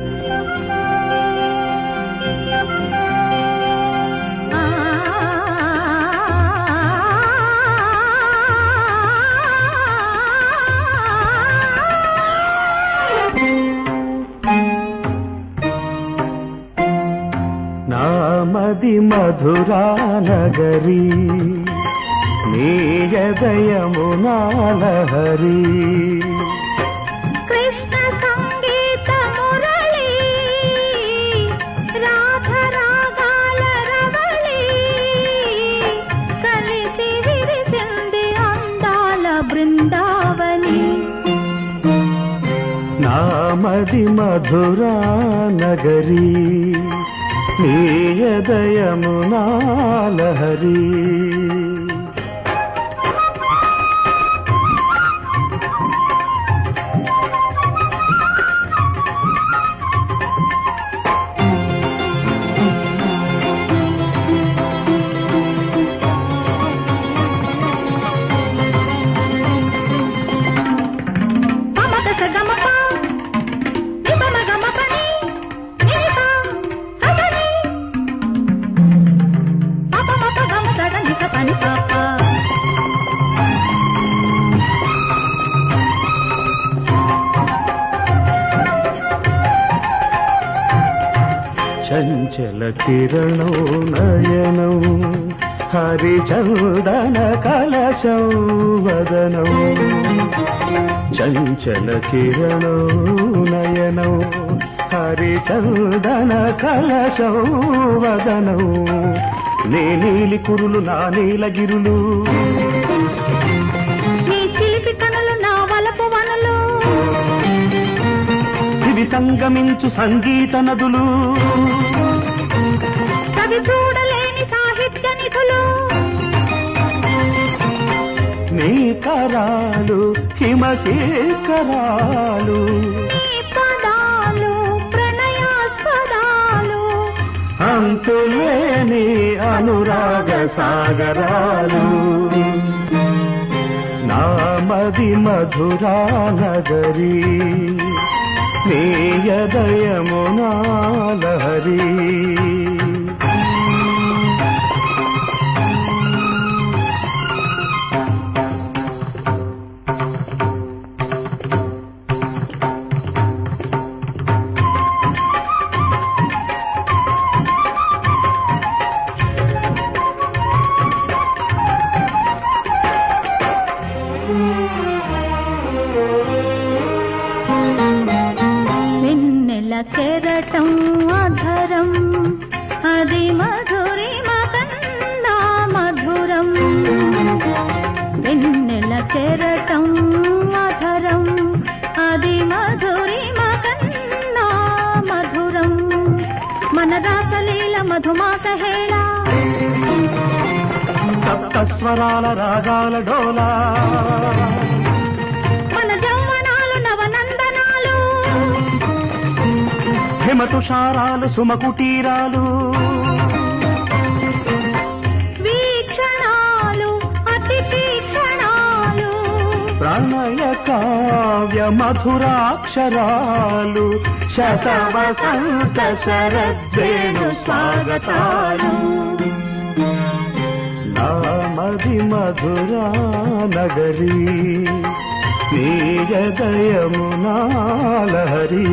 నామది మధురా నగరి నీయదయమునాలహరి కృష్ణ సంగీత మురళి రాధ రాగాల రవళి కలిసి విరిసింది అందాల బృందావని నామది మధురా నగరి నీయదయమునాలహరి మమత సగమప నిబమ గమపని నిప సగని పప మప గమ సగ నిస పని పాప చంచల కిరణో నయనం హరిచందన కలశం వదనం చంచల కిరణో నయనం హరిచందన కలశం వదనం నే నీలి కురులు నా నీలగిరులు నీ చిలిపి కనులు నా వలపు వనులు ఇవి సంగమించు సంగీత నదులు కవి చూడలేని సాహిత్య నిధులు నీ కరాలు హిమశేఖరాలు నీ పదాలు ప్రణయాస్పదాలు అంతులేని అనురాగ సాగరాలు నామది మధురా నగరి నీయదయమునాలహరి వెన్నెల కెరటం అధరం అది మధురిమ కన్నా మధురం వెన్నెల కెరటం అధరం అది మధురిమ కన్నా మధురం మన రాసలీల మధుమాస హేళ సప్త స్వరాల రాగాల డోలా మన జౌవనాలు నవనందనాలు హిమతుషారాలు సుమకుటీరాలు వీక్షణాలు అతి తీక్షణాలు ప్రణయ కావ్య మధురాక్షరాలు శత వసంత శరద్వేణు స్వాగతాలు నామది మధురా నగరి నీయదయమునాలహరి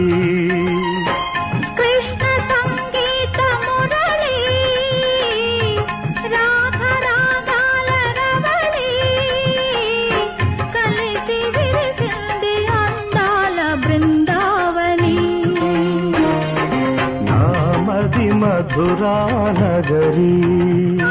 కృష్ణ సంగీత మురళి రాధ రాగాల రవళి కలిసి విరిసింది అందాల బృందావని నామది మధురా నగరి